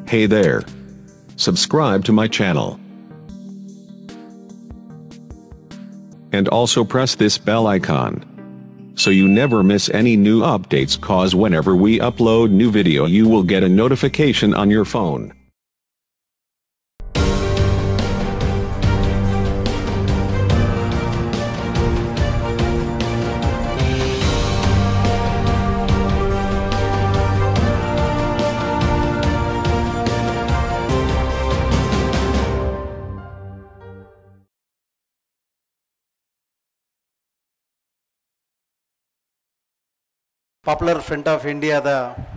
Hey there. Subscribe to my channel. And also press this bell icon. So you never miss any new updates cause whenever we upload new video you will get a notification on your phone. Popular front of ಇಂಡಿಯಾದ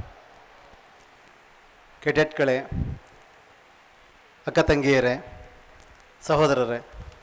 ಕೆಡೆಟ್ಗಳೇ ಅಕ್ಕ ತಂಗಿಯರೇ ಸಹೋದರರೇ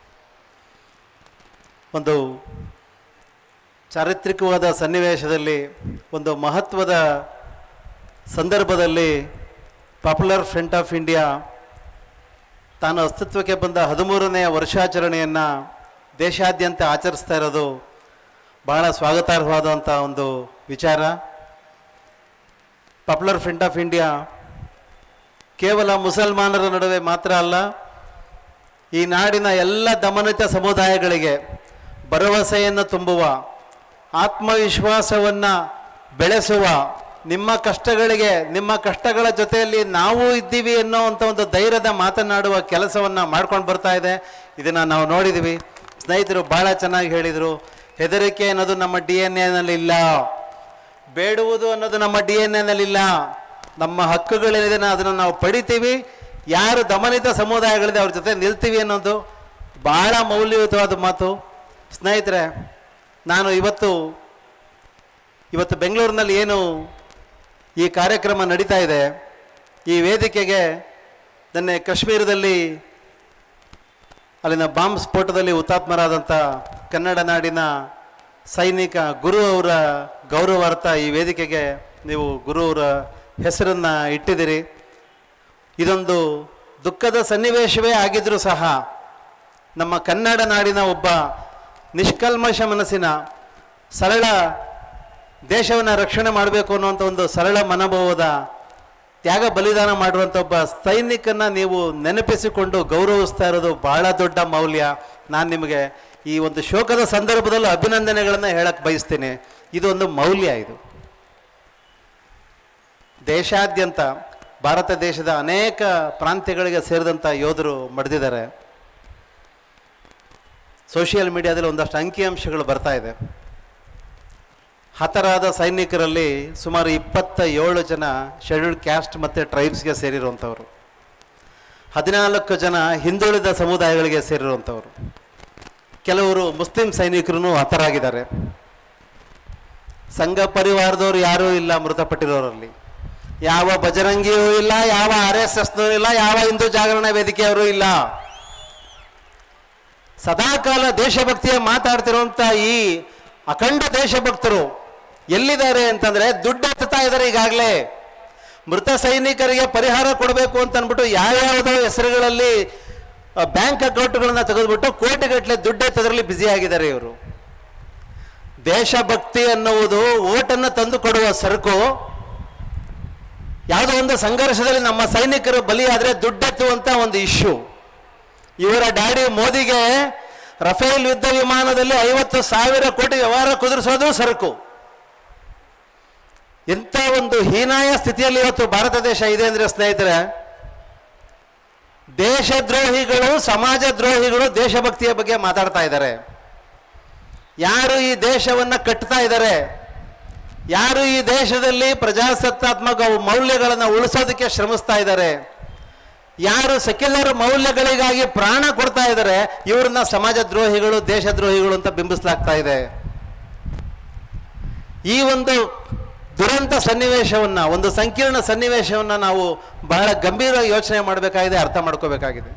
ಒಂದು ಚಾರಿತ್ರಿಕವಾದ ಸನ್ನಿವೇಶದಲ್ಲಿ ಒಂದು ಮಹತ್ವದ ಸಂದರ್ಭದಲ್ಲಿ popular front of India ತಾನು ಅಸ್ತಿತ್ವಕ್ಕೆ ಬಂದ ಹದಿಮೂರನೆಯ ವರ್ಷಾಚರಣೆಯನ್ನು ದೇಶಾದ್ಯಂತ ಆಚರಿಸ್ತಾ ಇರೋದು ಬಹಳ ಸ್ವಾಗತಾರ್ಹವಾದಂಥ ಒಂದು ವಿಚಾರ ಪಾಪ್ಯುಲರ್ ಫ್ರಂಟ್ ಆಫ್ ಇಂಡಿಯಾ ಕೇವಲ ಮುಸಲ್ಮಾನರ ನಡುವೆ ಮಾತ್ರ ಅಲ್ಲ ಈ ನಾಡಿನ ಎಲ್ಲ ದಮನಿತ ಸಮುದಾಯಗಳಿಗೆ ಭರವಸೆಯನ್ನು ತುಂಬುವ ಆತ್ಮವಿಶ್ವಾಸವನ್ನು ಬೆಳೆಸುವ ನಿಮ್ಮ ಕಷ್ಟಗಳಿಗೆ ನಿಮ್ಮ ಕಷ್ಟಗಳ ಜೊತೆಯಲ್ಲಿ ನಾವು ಇದ್ದೀವಿ ಅನ್ನೋವಂಥ ಒಂದು ಧೈರ್ಯದ ಮಾತನಾಡುವ ಕೆಲಸವನ್ನು ಮಾಡ್ಕೊಂಡು ಬರ್ತಾ ಇದೆ ಇದನ್ನು ನಾವು ನೋಡಿದ್ದೀವಿ ಸ್ನೇಹಿತರು ಭಾಳ ಚೆನ್ನಾಗಿ ಹೇಳಿದರು ಹೆದರಿಕೆ ಅನ್ನೋದು ನಮ್ಮ ಡಿ ಎನ್ ಎನಲ್ಲಿ ಇಲ್ಲ ಬೇಡುವುದು ಅನ್ನೋದು ನಮ್ಮ ಡಿ ಎನ್ ಎನಲ್ಲಿ ಇಲ್ಲ ನಮ್ಮ ಹಕ್ಕುಗಳೇನಿದೆ ಅದನ್ನು ನಾವು ಪಡಿತೀವಿ ಯಾರು ದಮನಿತ ಸಮುದಾಯಗಳಿದೆ ಅವ್ರ ಜೊತೆ ನಿಲ್ತೀವಿ ಅನ್ನೋದು ಭಾಳ ಮೌಲ್ಯಯುತವಾದ ಮಾತು ಸ್ನೇಹಿತರೆ ನಾನು ಇವತ್ತು ಇವತ್ತು ಬೆಂಗಳೂರಿನಲ್ಲಿ ಏನು ಈ ಕಾರ್ಯಕ್ರಮ ನಡೀತಾ ಇದೆ ಈ ವೇದಿಕೆಗೆ ನಿನ್ನೆ ಕಾಶ್ಮೀರದಲ್ಲಿ ಅಲ್ಲಿನ ಬಾಂಬ್ ಸ್ಫೋಟದಲ್ಲಿ ಹುತಾತ್ಮರಾದಂಥ ಕನ್ನಡ ನಾಡಿನ ಸೈನಿಕ ಗುರು ಅವರ ಗೌರವಾರ್ಥ ಈ ವೇದಿಕೆಗೆ ನೀವು ಗುರು ಅವರ ಹೆಸರನ್ನು ಇಟ್ಟಿದ್ದೀರಿ ಇದೊಂದು ದುಃಖದ ಸನ್ನಿವೇಶವೇ ಆಗಿದ್ರೂ ಸಹ ನಮ್ಮ ಕನ್ನಡ ನಾಡಿನ ಒಬ್ಬ ನಿಷ್ಕಲ್ಮಶ ಮನಸ್ಸಿನ ಸರಳ ದೇಶವನ್ನು ರಕ್ಷಣೆ ಮಾಡಬೇಕು ಅನ್ನುವಂಥ ಒಂದು ಸರಳ ಮನೋಭಾವದ ತ್ಯಾಗ ಬಲಿದಾನ ಮಾಡುವಂಥ ಒಬ್ಬ ಸೈನಿಕನ ನೀವು ನೆನಪಿಸಿಕೊಂಡು ಗೌರವಿಸ್ತಾ ಇರೋದು ಬಹಳ ದೊಡ್ಡ ಮೌಲ್ಯ ನಾನು ನಿಮಗೆ ಈ ಒಂದು ಶೋಕದ ಸಂದರ್ಭದಲ್ಲೂ ಅಭಿನಂದನೆಗಳನ್ನು ಹೇಳಕ್ಕೆ ಬಯಸ್ತೀನಿ ಇದೊಂದು ಮೌಲ್ಯ ಇದು ದೇಶಾದ್ಯಂತ ಭಾರತ ದೇಶದ ಅನೇಕ ಪ್ರಾಂತ್ಯಗಳಿಗೆ ಸೇರಿದಂಥ ಯೋಧರು ಮಡಿದಿದ್ದಾರೆ ಸೋಷಿಯಲ್ ಮೀಡಿಯಾದಲ್ಲಿ ಒಂದಷ್ಟು ಅಂಕಿಅಂಶಗಳು ಬರ್ತಾ ಇದೆ ಹತರಾದ ಸೈನಿಕರಲ್ಲಿ ಸುಮಾರು ಇಪ್ಪತ್ತ ಏಳು ಜನ ಶೆಡ್ಯೂಲ್ಡ್ ಕ್ಯಾಸ್ಟ್ ಮತ್ತು ಟ್ರೈಬ್ಸ್ಗೆ ಸೇರಿರುವಂಥವ್ರು ಹದಿನಾಲ್ಕು ಜನ ಹಿಂದುಳಿದ ಸಮುದಾಯಗಳಿಗೆ ಸೇರಿರುವಂಥವ್ರು ಕೆಲವರು ಮುಸ್ಲಿಂ ಸೈನಿಕರು ಹತರಾಗಿದ್ದಾರೆ ಸಂಘ ಪರಿವಾರದವ್ರು ಯಾರೂ ಇಲ್ಲ ಮೃತಪಟ್ಟಿರೋರಲ್ಲಿ ಯಾವ ಬಜರಂಗಿಯೂ ಇಲ್ಲ ಯಾವ ಆರ್ ಎಸ್ ಎಸ್ನೂ ಇಲ್ಲ ಯಾವ ಹಿಂದೂ ಜಾಗರಣಾ ವೇದಿಕೆಯವರು ಇಲ್ಲ ಸದಾಕಾಲ ದೇಶಭಕ್ತಿಯ ಮಾತಾಡ್ತಿರುವಂಥ ಈ ಅಖಂಡ ದೇಶಭಕ್ತರು ಎಲ್ಲಿದ್ದಾರೆ ಅಂತಂದ್ರೆ ದುಡ್ಡು ಎತ್ತುತ್ತಾ ಇದ್ದಾರೆ ಈಗಾಗಲೇ ಮೃತ ಸೈನಿಕರಿಗೆ ಪರಿಹಾರ ಕೊಡಬೇಕು ಅಂತ ಅಂದ್ಬಿಟ್ಟು ಯಾವ್ಯಾವುದೋ ಹೆಸರುಗಳಲ್ಲಿ ಬ್ಯಾಂಕ್ ಅಕೌಂಟ್ಗಳನ್ನ ತೆಗೆದುಬಿಟ್ಟು ಕೋಟಿಗಟ್ಟಲೆ ದುಡ್ಡು ಎತ್ತದ್ರಲ್ಲಿ ಬ್ಯುಸಿ ಆಗಿದ್ದಾರೆ ಇವರು ದೇಶಭಕ್ತಿ ಅನ್ನುವುದು ಓಟನ್ನು ತಂದು ಕೊಡುವ ಸರಕು ಯಾವುದೋ ಒಂದು ಸಂಘರ್ಷದಲ್ಲಿ ನಮ್ಮ ಸೈನಿಕರು ಬಲಿಯಾದರೆ ದುಡ್ಡೆತ್ತುವಂತ ಒಂದು ಇಶ್ಯೂ ಇವರ ಡ್ಯಾಡಿ ಮೋದಿಗೆ ರಫೇಲ್ ಯುದ್ಧ ವಿಮಾನದಲ್ಲಿ ಐವತ್ತು ಸಾವಿರ ಕೋಟಿ ವ್ಯವಹಾರ ಕುದುರಿಸೋದು ಸರಕು ಎಂಥ ಒಂದು ಹೀನಾಯ ಸ್ಥಿತಿಯಲ್ಲಿ ಇವತ್ತು ಭಾರತ ದೇಶ ಇದೆ ಅಂದರೆ ಸ್ನೇಹಿತರೆ ದೇಶದ್ರೋಹಿಗಳು ಸಮಾಜ ದ್ರೋಹಿಗಳು ದೇಶಭಕ್ತಿಯ ಬಗ್ಗೆ ಮಾತಾಡ್ತಾ ಇದ್ದಾರೆ ಯಾರು ಈ ದೇಶವನ್ನು ಕಟ್ತಾ ಇದ್ದಾರೆ ಯಾರು ಈ ದೇಶದಲ್ಲಿ ಪ್ರಜಾಸತ್ತಾತ್ಮಕ ಮೌಲ್ಯಗಳನ್ನು ಉಳಿಸೋದಕ್ಕೆ ಶ್ರಮಿಸ್ತಾ ಇದ್ದಾರೆ ಯಾರು ಸೆಕ್ಯುಲರ್ ಮೌಲ್ಯಗಳಿಗಾಗಿ ಪ್ರಾಣ ಕೊಡ್ತಾ ಇದ್ದಾರೆ ಇವ್ರನ್ನ ಸಮಾಜ ದ್ರೋಹಿಗಳು ದೇಶದ್ರೋಹಿಗಳು ಅಂತ ಬಿಂಬಿಸಲಾಗ್ತಾ ಇದೆ ಈ ಒಂದು ದುರಂತ ಸನ್ನಿವೇಶವನ್ನು ಒಂದು ಸಂಕೀರ್ಣ ಸನ್ನಿವೇಶವನ್ನು ನಾವು ಬಹಳ ಗಂಭೀರವಾಗಿ ಯೋಚನೆ ಮಾಡಬೇಕಾಗಿದೆ ಅರ್ಥ ಮಾಡ್ಕೋಬೇಕಾಗಿದೆ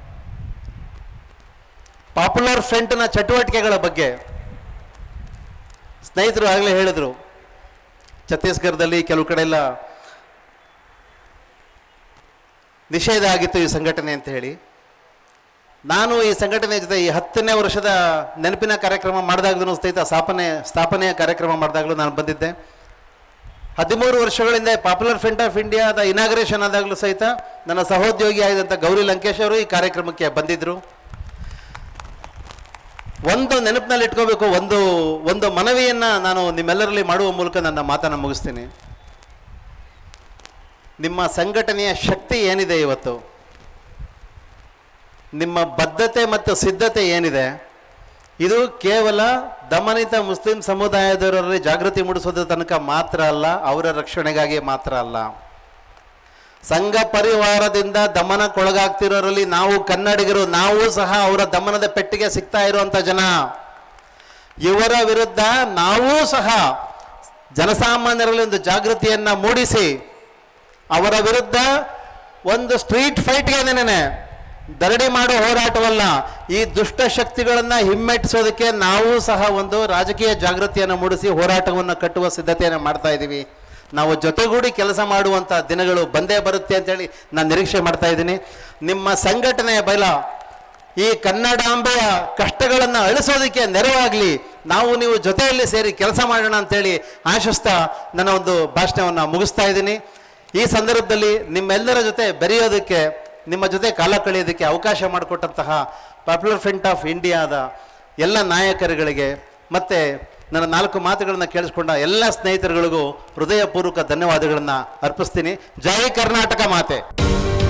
ಪಾಪ್ಯುಲರ್ ಫ್ರಂಟ್ನ ಚಟುವಟಿಕೆಗಳ ಬಗ್ಗೆ ಸ್ನೇಹಿತರು ಆಗಲೇ ಹೇಳಿದರು ಛತ್ತೀಸ್ಗಢದಲ್ಲಿ ಕೆಲವು ಕಡೆ ಎಲ್ಲ ನಿಷೇಧ ಆಗಿತ್ತು ಈ ಸಂಘಟನೆ ಅಂತ ಹೇಳಿ ನಾನು ಈ ಸಂಘಟನೆ ಜೊತೆ ಈ ಹತ್ತನೇ ವರ್ಷದ ನೆನಪಿನ ಕಾರ್ಯಕ್ರಮ ಮಾಡಿದಾಗಲೂ ಸಹಿತ ಸ್ಥಾಪನೆ ಸ್ಥಾಪನೆಯ ಕಾರ್ಯಕ್ರಮ ಮಾಡಿದಾಗಲೂ ನಾನು ಬಂದಿದ್ದೆ ಹದಿಮೂರು ವರ್ಷಗಳಿಂದ ಪಾಪ್ಯುಲರ್ ಫ್ರಂಟ್ ಆಫ್ ಇಂಡಿಯಾದ ಇನಾಗ್ರೇಷನ್ ಆದಾಗಲೂ ಸಹಿತ ನನ್ನ ಸಹೋದ್ಯೋಗಿ ಆಗಿದ್ದಂಥ ಗೌರಿ ಲಂಕೇಶ್ ಅವರು ಈ ಕಾರ್ಯಕ್ರಮಕ್ಕೆ ಬಂದಿದ್ದರು ಒಂದು ನೆನಪಿನಲ್ಲಿ ಇಟ್ಕೋಬೇಕು ಒಂದು ಒಂದು ಮನವಿಯನ್ನು ನಾನು ನಿಮ್ಮೆಲ್ಲರಲ್ಲಿ ಮಾಡುವ ಮೂಲಕ ನನ್ನ ಮಾತನ್ನು ಮುಗಿಸ್ತೀನಿ ನಿಮ್ಮ ಸಂಘಟನೆಯ ಶಕ್ತಿ ಏನಿದೆ ಇವತ್ತು ನಿಮ್ಮ ಬದ್ಧತೆ ಮತ್ತು ಸಿದ್ಧತೆ ಏನಿದೆ ಇದು ಕೇವಲ ದಮನಿತ ಮುಸ್ಲಿಂ ಸಮುದಾಯದವರಲ್ಲಿ ಜಾಗೃತಿ ಮೂಡಿಸೋದ್ರ ತನಕ ಮಾತ್ರ ಅಲ್ಲ ಅವರ ರಕ್ಷಣೆಗಾಗಿ ಮಾತ್ರ ಅಲ್ಲ ಸಂಘ ಪರಿವಾರದಿಂದ ದಮನಕ್ಕೊಳಗಾಗ್ತಿರೋರಲ್ಲಿ ನಾವು ಕನ್ನಡಿಗರು ನಾವು ಸಹ ಅವರ ದಮನದ ಪೆಟ್ಟಿಗೆ ಸಿಗ್ತಾ ಇರುವಂಥ ಜನ ಇವರ ವಿರುದ್ಧ ನಾವೂ ಸಹ ಜನಸಾಮಾನ್ಯರಲ್ಲಿ ಒಂದು ಜಾಗೃತಿಯನ್ನು ಮೂಡಿಸಿ ಅವರ ವಿರುದ್ಧ ಒಂದು ಸ್ಟ್ರೀಟ್ ಫೈಟ್ಗೆ ದರಡಿ ಮಾಡೋ ಹೋರಾಟವಲ್ಲ ಈ ದುಷ್ಟ ಶಕ್ತಿಗಳನ್ನು ಹಿಮ್ಮೆಟ್ಟಿಸೋದಕ್ಕೆ ನಾವು ಸಹ ಒಂದು ರಾಜಕೀಯ ಜಾಗೃತಿಯನ್ನು ಮೂಡಿಸಿ ಹೋರಾಟವನ್ನು ಕಟ್ಟುವ ಸಿದ್ಧತೆಯನ್ನು ಮಾಡ್ತಾ ಇದ್ದೀವಿ ನಾವು ಜೊತೆಗೂಡಿ ಕೆಲಸ ಮಾಡುವಂಥ ದಿನಗಳು ಬಂದೇ ಬರುತ್ತೆ ಅಂತೇಳಿ ನಾನು ನಿರೀಕ್ಷೆ ಮಾಡ್ತಾ ಇದ್ದೀನಿ ನಿಮ್ಮ ಸಂಘಟನೆಯ ಬಲ ಈ ಕನ್ನಡಾಂಬೆಯ ಕಷ್ಟಗಳನ್ನು ಅಳಿಸೋದಕ್ಕೆ ನೆರವಾಗಲಿ ನಾವು ನೀವು ಜೊತೆಯಲ್ಲಿ ಸೇರಿ ಕೆಲಸ ಮಾಡೋಣ ಅಂತೇಳಿ ಆಶಿಸ್ತಾ ನನ್ನ ಒಂದು ಭಾಷಣವನ್ನು ಮುಗಿಸ್ತಾ ಇದ್ದೀನಿ ಈ ಸಂದರ್ಭದಲ್ಲಿ ನಿಮ್ಮೆಲ್ಲರ ಜೊತೆ ಬೆರೆಯೋದಕ್ಕೆ ನಿಮ್ಮ ಜೊತೆ ಕಾಲ ಕಳೆಯೋದಕ್ಕೆ ಅವಕಾಶ ಮಾಡಿಕೊಟ್ಟಂತಹ ಪಾಪ್ಯುಲರ್ ಫ್ರಂಟ್ ಆಫ್ ಇಂಡಿಯಾದ ಎಲ್ಲ ನಾಯಕರುಗಳಿಗೆ ಮತ್ತು ನನ್ನ ನಾಲ್ಕು ಮಾತುಗಳನ್ನು ಕೇಳಿಸ್ಕೊಂಡ ಎಲ್ಲ ಸ್ನೇಹಿತರುಗಳಿಗೂ ಹೃದಯಪೂರ್ವಕ ಧನ್ಯವಾದಗಳನ್ನು ಅರ್ಪಿಸ್ತೀನಿ ಜೈ ಕರ್ನಾಟಕ ಮಾತೆ